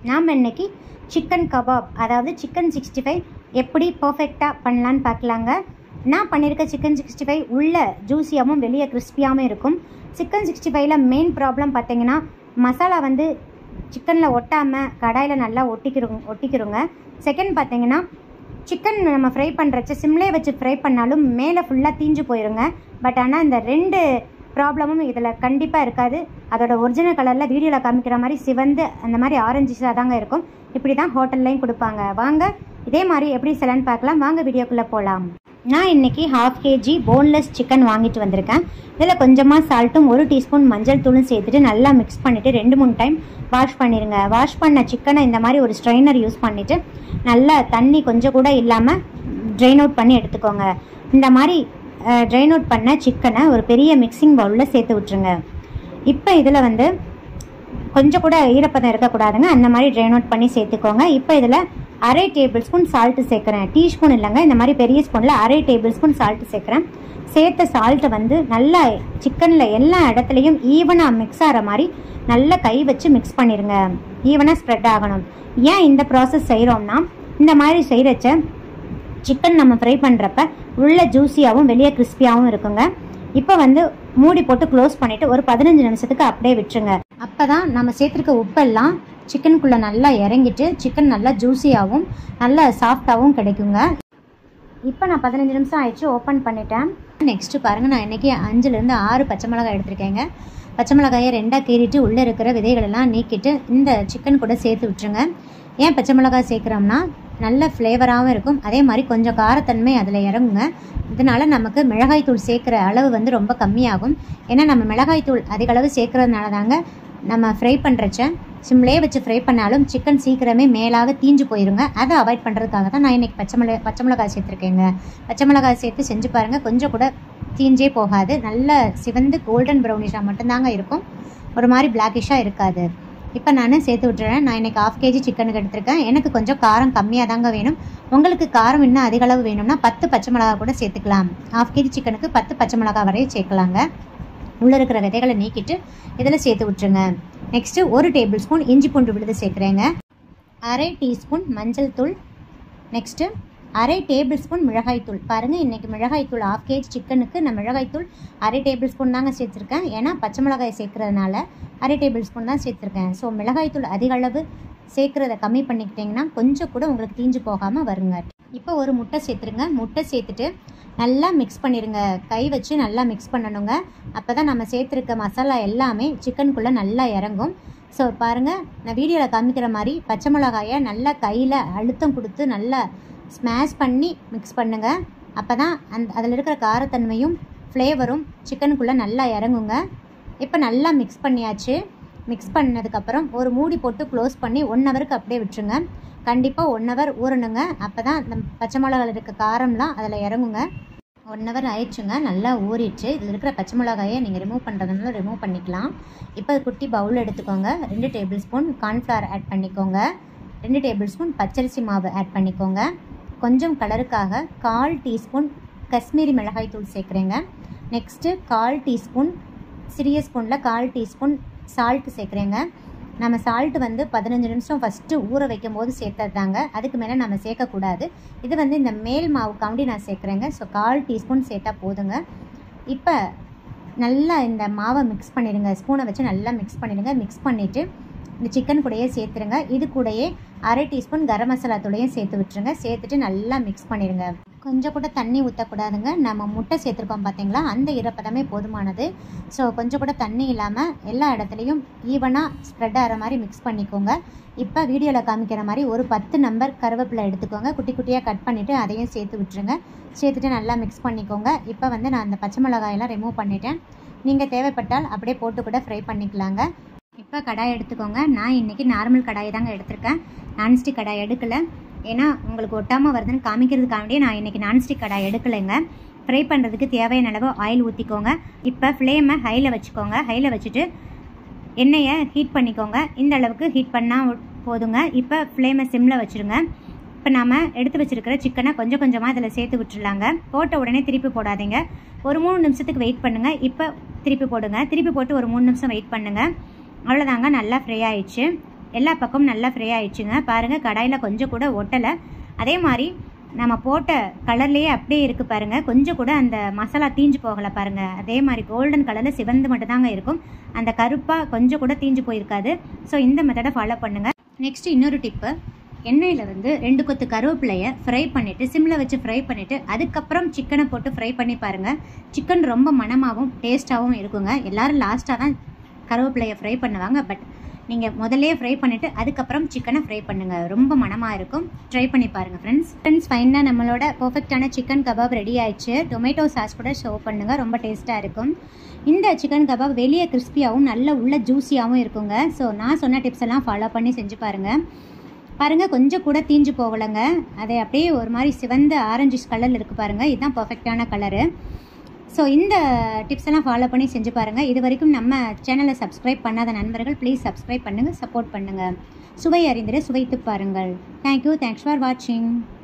நாம் இன்னைக்கு chicken kebab அதாவது சிக்கன் சிக்ஸ்டி ஃபைவ் எப்படி பர்ஃபெக்டாக பண்ணலான்னு பார்க்கலாங்க நான் பண்ணியிருக்க சிக்கன் சிக்ஸ்டி ஃபைவ் உள்ள ஜூஸியாகவும் வெளியே கிறிஸ்பியாகவும் இருக்கும் சிக்கன் சிக்ஸ்டி ஃபைவ்ல மெயின் ப்ராப்ளம் பார்த்தீங்கன்னா மசாலா வந்து சிக்கனில் ஒட்டாமல் கடாயில் நல்லா ஒட்டிக்கிறோங்க ஒட்டிக்கிறோங்க செகண்ட் பார்த்தீங்கன்னா சிக்கன் நம்ம ஃப்ரை பண்ணுறச்ச சிம்லே வச்சு ஃப்ரை பண்ணாலும் மேலே ஃபுல்லாக தீஞ்சு போயிருங்க பட் ஆனால் இந்த ரெண்டு ப்ராப்ளமும் இதில் கண்டிப்பாக இருக்காது அதோட ஒரிஜினல் கலரில் வீடியோவில் காமிக்கிற மாதிரி சிவந்து அந்த மாதிரி ஆரஞ்சிஸாக தாங்க இருக்கும் இப்படி தான் ஹோட்டல்லையும் கொடுப்பாங்க வாங்க இதே மாதிரி எப்படி செய்யலான்னு பார்க்கலாம் வாங்க வீடியோக்குள்ளே போகலாம் நான் இன்னைக்கு ஹாஃப் கேஜி போன்லெஸ் சிக்கன் வாங்கிட்டு வந்திருக்கேன் இதில் கொஞ்சமாக சால்ட்டும் ஒரு டீஸ்பூன் மஞ்சள் தூளும் சேர்த்துட்டு நல்லா மிக்ஸ் பண்ணிவிட்டு ரெண்டு மூணு டைம் வாஷ் பண்ணிடுங்க வாஷ் பண்ண சிக்கனை இந்த மாதிரி ஒரு ஸ்ட்ரைனர் யூஸ் பண்ணிவிட்டு நல்லா தண்ணி கொஞ்சம் கூட இல்லாமல் ட்ரைன் அவுட் பண்ணி எடுத்துக்கோங்க இந்த மாதிரி ட்ரைன் அவுட் பண்ண சிக்கனை ஒரு பெரிய மிக்சிங் பவுலில் சேர்த்து விட்ருங்க இப்போ இதில் வந்து கொஞ்சம் கூட ஈரப்பதம் இருக்கக்கூடாதுங்க அந்த மாதிரி ட்ரைன் அவுட் பண்ணி சேர்த்துக்கோங்க இப்போ இதில் அரை டேபிள் ஸ்பூன் சால்ட்டு சேர்க்குறேன் டீஸ்பூன் இல்லைங்க இந்த மாதிரி பெரிய ஸ்பூனில் அரை டேபிள் ஸ்பூன் சால்ட்டு சேர்க்குறேன் சேர்த்த சால்ட்டை வந்து நல்லா சிக்கனில் எல்லா இடத்துலையும் ஈவனாக மிக்ஸ் ஆகிற மாதிரி நல்லா கை வச்சு மிக்ஸ் பண்ணிடுங்க ஈவனாக ஸ்ப்ரெட் ஆகணும் ஏன் இந்த ப்ராசஸ் செய்கிறோம்னா இந்த மாதிரி செய்கிறச்ச சிக்கன் நம்ம ஃப்ரை பண்ணுறப்ப உள்ள ஜூஸியாகவும் வெளியே கிறிஸ்பியாகவும் இருக்குங்க இப்போ வந்து மூடி போட்டு க்ளோஸ் பண்ணிவிட்டு ஒரு பதினஞ்சு நிமிஷத்துக்கு அப்படியே விட்டுருங்க அப்போ தான் நம்ம சேர்த்துருக்க உப்பெல்லாம் சிக்கனுக்குள்ளே நல்லா இறங்கிட்டு சிக்கன் நல்லா ஜூஸியாகவும் நல்லா சாஃப்டாகவும் கிடைக்குங்க இப்போ நான் பதினஞ்சு நிமிஷம் ஆயிடுச்சு ஓப்பன் பண்ணிட்டேன் நெக்ஸ்ட்டு பாருங்கள் நான் இன்றைக்கி அஞ்சுலேருந்து ஆறு பச்சை மிளகாய் எடுத்திருக்கேங்க பச்சை மிளகாயை ரெண்டாக கீறிட்டு உள்ளே இருக்கிற விதைகளெல்லாம் நீக்கிட்டு இந்த சிக்கன் கூட சேர்த்து விட்டுருங்க ஏன் பச்சை மிளகாய் சேர்க்குறோம்னா நல்ல ஃப்ளேவராகவும் இருக்கும் அதே மாதிரி கொஞ்சம் காரத்தன்மை அதில் இறங்குங்க இதனால் நமக்கு மிளகாய் தூள் சேர்க்குற அளவு வந்து ரொம்ப கம்மியாகும் ஏன்னா நம்ம மிளகாய் தூள் அதிக அளவு சேர்க்குறதுனால தாங்க நம்ம ஃப்ரை பண்ணுறச்ச சிம்லே வச்சு ஃப்ரை பண்ணாலும் சிக்கன் சீக்கிரமே மேலாக தீஞ்சு போயிருங்க அதை அவாய்ட் பண்ணுறதுக்காக தான் நான் இன்றைக்கி பச்சை மிளகா பச்சை மிளகாய் சேர்த்துருக்கேங்க பச்சை மிளகாய் சேர்த்து செஞ்சு பாருங்கள் கொஞ்சம் கூட தீஞ்சே போகாது நல்ல சிவந்து கோல்டன் ப்ரௌனிஷாக மட்டும்தாங்க இருக்கும் ஒரு மாதிரி பிளாக்கிஷாக இருக்காது இப்போ நான் சேர்த்து விட்டுறேன் நான் இன்றைக்கி ஆஃப் கேஜி சிக்கனுக்கு எடுத்திருக்கேன் எனக்கு கொஞ்சம் காரம் கம்மியாக தாங்க வேணும் உங்களுக்கு காரம் இன்னும் அதிக அளவு வேணும்னா பத்து பச்சை மிளகா கூட சேர்த்துக்கலாம் ஆஃப் கேஜி சிக்கனுக்கு பத்து பச்சை மிளகா வரையும் சேர்க்கலாங்க உள்ளே இருக்கிற விதைகளை நீக்கிட்டு இதில் சேர்த்து விட்டுருங்க நெக்ஸ்ட்டு ஒரு டேபிள் ஸ்பூன் இஞ்சி பூண்டு விழுது சேர்க்குறேங்க அரை டீஸ்பூன் மஞ்சள் தூள் நெக்ஸ்ட்டு அரை டேபிள் ஸ்பூன் மிளகாய்த்தூள் பாருங்கள் இன்றைக்கி மிளகாய்த்தூள் ஆஃப் கேஜி சிக்கனுக்கு நான் மிளகாய்த்தூள் அரை டேபிள் ஸ்பூன் தாங்க சேர்த்துருக்கேன் ஏன்னா பச்சை மிளகாய் சேர்க்குறதுனால அரை டேபிள் ஸ்பூன் தான் சேர்த்துருக்கேன் ஸோ மிளகாய்த்தூள் அதிக அளவு சேர்க்குறத கம்மி பண்ணிக்கிட்டிங்கன்னா கொஞ்சம் கூட உங்களுக்கு தீஞ்சு போகாமல் வருங்க இப்போ ஒரு முட்டை சேர்த்துருங்க முட்டை சேர்த்துட்டு நல்லா மிக்ஸ் பண்ணிடுங்க கை வச்சு நல்லா மிக்ஸ் பண்ணணுங்க அப்போ தான் நம்ம சேர்த்துருக்க மசாலா எல்லாமே சிக்கனுக்குள்ளே நல்லா இறங்கும் ஸோ பாருங்கள் நான் வீடியோவில் காமிக்கிற மாதிரி பச்சை மிளகாயை நல்லா கையில் அழுத்தம் கொடுத்து நல்லா ஸ்மாஷ் பண்ணி மிக்ஸ் பண்ணுங்கள் அப்போ தான் அந்த அதில் இருக்கிற காரத்தன்மையும் ஃப்ளேவரும் சிக்கனுக்குள்ளே நல்லா இறங்குங்க இப்போ நல்லா மிக்ஸ் பண்ணியாச்சு மிக்ஸ் பண்ணதுக்கப்புறம் ஒரு மூடி போட்டு க்ளோஸ் பண்ணி ஒன் ஹவருக்கு அப்படியே விட்டுருங்க கண்டிப்பாக ஒன் ஹவர் ஊறணுங்க அப்போ தான் அந்த பச்சை மிளகாயில் இருக்க காரம்லாம் அதில் இறங்குங்க ஒன் ஹவர் ஆயிடுச்சுங்க நல்லா ஊறிடுச்சு இதில் இருக்கிற பச்சை மிளகாயை நீங்கள் ரிமூவ் பண்ணுறதுனால ரிமூவ் பண்ணிக்கலாம் இப்போ குட்டி பவுல் எடுத்துக்கோங்க ரெண்டு டேபிள் ஸ்பூன் கார்ன்ஃப்ளவர் ஆட் பண்ணிக்கோங்க ரெண்டு டேபிள் ஸ்பூன் பச்சரிசி மாவு ஆட் பண்ணிக்கோங்க கொஞ்சம் கலருக்காக கால் டீஸ்பூன் காஷ்மீரி மிளகாய் தூள் சேர்க்குறேங்க நெக்ஸ்ட்டு கால் டீஸ்பூன் சிறிய ஸ்பூனில் கால் டீஸ்பூன் சால்ட்டு சேர்க்குறேங்க நம்ம சால்ட்டு வந்து பதினஞ்சு நிமிஷம் ஃபஸ்ட்டு ஊற வைக்கும் போது சேர்த்தது தாங்க அதுக்கு மேலே நம்ம சேர்க்கக்கூடாது இது வந்து இந்த மேல் மாவுக்காண்டி நான் சேர்க்குறேங்க ஸோ கால் டீஸ்பூன் சேர்த்தா போதுங்க இப்போ நல்லா இந்த மாவை மிக்ஸ் பண்ணிடுங்க ஸ்பூனை வச்சு நல்லா மிக்ஸ் பண்ணிடுங்க மிக்ஸ் பண்ணிவிட்டு இந்த சிக்கன் கூடயே சேர்த்துருங்க இது கூடயே அரை டீஸ்பூன் கரம் மசாலா தூளையும் சேர்த்து விட்டுருங்க சேர்த்துட்டு நல்லா மிக்ஸ் பண்ணிடுங்க கொஞ்சம் கூட தண்ணி ஊற்றக்கூடாதுங்க நம்ம முட்டை சேர்த்துருக்கோம் பார்த்தீங்களா அந்த ஈரப்பதமே போதுமானது ஸோ கொஞ்சம் கூட தண்ணி இல்லாமல் எல்லா இடத்துலையும் ஈவனாக ஸ்ப்ரெட் ஆகிற மாதிரி மிக்ஸ் பண்ணிக்கோங்க இப்போ வீடியோவில் காமிக்கிற மாதிரி ஒரு பத்து நம்பர் கருவேப்பிலை எடுத்துக்கோங்க குட்டி குட்டியாக கட் பண்ணிவிட்டு அதையும் சேர்த்து விட்டுருங்க சேர்த்துட்டு நல்லா மிக்ஸ் பண்ணிக்கோங்க இப்போ வந்து நான் அந்த பச்சை மிளகாயெல்லாம் ரிமூவ் பண்ணிட்டேன் நீங்கள் தேவைப்பட்டால் அப்படியே போட்டு கூட ஃப்ரை பண்ணிக்கலாங்க இப்போ கடாய் எடுத்துக்கோங்க நான் இன்றைக்கி நார்மல் கடாய் தாங்க எடுத்திருக்கேன் நான்ஸ்டிக் கடாய் எடுக்கலை ஏன்னா உங்களுக்கு ஒட்டாமல் வருதுன்னு காமிக்கிறதுக்காண்டியே நான் இன்றைக்கி நான்ஸ்டிக் கடாய் எடுக்கலைங்க ஃப்ரை பண்ணுறதுக்கு தேவையான அளவு ஆயில் ஊற்றிக்கோங்க இப்போ ஃப்ளேமை ஹையில் வச்சுக்கோங்க ஹையில் வச்சுட்டு எண்ணெயை ஹீட் பண்ணிக்கோங்க இந்த அளவுக்கு ஹீட் பண்ணால் போதுங்க இப்போ ஃப்ளேமை சிம்மில் வச்சுருங்க இப்போ நாம் எடுத்து வச்சுருக்கிற சிக்கனை கொஞ்சம் கொஞ்சமாக இதில் சேர்த்து விட்டுருலாங்க போட்ட உடனே திருப்பி போடாதீங்க ஒரு மூணு நிமிஷத்துக்கு வெயிட் பண்ணுங்கள் இப்போ திருப்பி போடுங்க திருப்பி போட்டு ஒரு மூணு நிமிஷம் வெயிட் பண்ணுங்கள் அவ்வளோதாங்க நல்லா ஃப்ரை ஆயிடுச்சு எல்லா பக்கமும் நல்லா ஃப்ரை ஆயிடுச்சுங்க பாருங்கள் கடாயில் கொஞ்சம் கூட ஒட்டலை அதே மாதிரி நம்ம போட்ட கலர்லேயே அப்படியே இருக்குது பாருங்கள் கொஞ்சம் கூட அந்த மசாலா தீஞ்சு போகலை பாருங்கள் அதே மாதிரி கோல்டன் கலரில் சிவந்து மட்டும்தாங்க இருக்கும் அந்த கருப்பாக கொஞ்சம் கூட தீஞ்சு போயிருக்காது ஸோ இந்த மெத்தடை ஃபாலோ பண்ணுங்கள் நெக்ஸ்ட் இன்னொரு டிப்பு எண்ணெயில் வந்து ரெண்டு கொத்து கருவேப்பிலையை ஃப்ரை பண்ணிவிட்டு சிம்மில் வச்சு ஃப்ரை பண்ணிவிட்டு அதுக்கப்புறம் சிக்கனை போட்டு ஃப்ரை பண்ணி பாருங்கள் சிக்கன் ரொம்ப மணமாகவும் டேஸ்ட்டாகவும் இருக்குங்க எல்லோரும் லாஸ்ட்டாக தான் கருவேப்பிலையை ஃப்ரை பண்ணுவாங்க பட் நீங்கள் முதல்லே ஃப்ரை பண்ணிவிட்டு அதுக்கப்புறம் சிக்கனை ஃப்ரை பண்ணுங்கள் ரொம்ப மணமாக இருக்கும் ட்ரை பண்ணி பாருங்கள் ஃப்ரெண்ட்ஸ் ஃப்ரெண்ட்ஸ் ஃபைனாக நம்மளோட பர்ஃபெக்டான சிக்கன் கபாப் ரெடி ஆயிடுச்சு டொமேட்டோ சாஸ் கூட ஷோ பண்ணுங்கள் ரொம்ப டேஸ்ட்டாக இருக்கும் இந்த சிக்கன் கபாப் வெளியே கிறிஸ்பியாகவும் நல்ல உள்ள ஜூஸியாகவும் இருக்குங்க ஸோ நான் சொன்ன டிப்ஸ் எல்லாம் ஃபாலோ பண்ணி செஞ்சு பாருங்கள் பாருங்கள் கொஞ்சம் கூட தீஞ்சு போகலைங்க அதை அப்படியே ஒரு மாதிரி சிவந்த ஆரஞ்சு கலரில் இருக்குது பாருங்கள் இதுதான் பர்ஃபெக்டான கலரு ஸோ இந்த டிப்ஸ் எல்லாம் ஃபாலோ பண்ணி செஞ்சு பாருங்கள் இது வரைக்கும் நம்ம சேனலை சப்ஸ்கிரைப் பண்ணாத நண்பர்கள் ப்ளீஸ் சப்ஸ்கிரைப் பண்ணுங்கள் சப்போர்ட் பண்ணுங்கள் சுவை அறிந்திட சுவைத்து பாருங்கள் தேங்க்யூ தேங்க்ஸ் ஃபார் வாட்சிங்